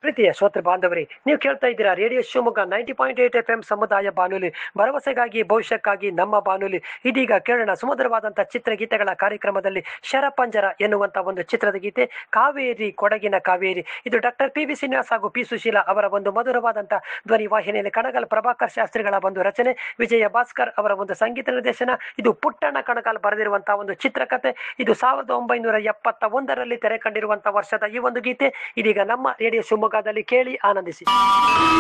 ಪ್ರೀತಿಯ ಶ್ರೋತೃ ಬಾಂಧವರೇ ನೀವು ಕೇಳ್ತಾ ಇದ್ದೀರಾ radio Shivamogga ninety point eight F M ಸಮುದಾಯ ಬಾನುಲಿ ಭರವಸೆಗಾಗಿ ಭವಿಷ್ಯಕ್ಕಾಗಿ ನಮ್ಮ ಬಾನುಲಿ ಇದೀಗ ಕೇಳೋಣ ಸುಮಧುರವಾದಂತಹ ಚಿತ್ರಗೀತೆಗಳ ಕಾರ್ಯಕ್ರಮದಲ್ಲಿ ಶರಪಂಜರ ಎನ್ನುವಂತ ಒಂದು ಚಿತ್ರದ ಗೀತೆ ಕಾವೇರಿ ಕೊಡಗಿನ ಕಾವೇರಿ ಇದು ಡಾಕ್ಟರ್ ಪಿ ವಿ ಶ್ರೀನಿವಾಸ್ ಹಾಗೂ ಪಿ ಸುಶೀಲಾ ಅವರ ಒಂದು ಮಧುರವಾದಂತಹ ಧ್ವನಿ ವಾಹಿನಿಯಲ್ಲಿ ಕಣಗಲ್ ಪ್ರಭಾಕರ್ ಶಾಸ್ತ್ರಿಗಳ ಒಂದು ರಚನೆ ವಿಜಯ ಭಾಸ್ಕರ್ ಅವರ ಒಂದು ಸಂಗೀತ ನಿರ್ದೇಶನ ಇದು ಪುಟ್ಟಣ್ಣ ಕಣಗಾಲ್ ಬರೆದಿರುವಂತಹ ಒಂದು ಚಿತ್ರಕಥೆ ಇದು ಸಾವಿರದ ಒಂಬೈನೂರ ಎಪ್ಪತ್ತ ಒಂದರಲ್ಲಿ ತೆರೆ ಕಂಡಿರುವಂತಹ ವರ್ಷದ ಈ ಒಂದು ಗೀತೆ ಇದೀಗ ನಮ್ಮ ರೇಡಿಯೋ ಶಿವಮೊಗ್ಗದಲ್ಲಿ ಕೇಳಿ ಆನಂದಿಸಿ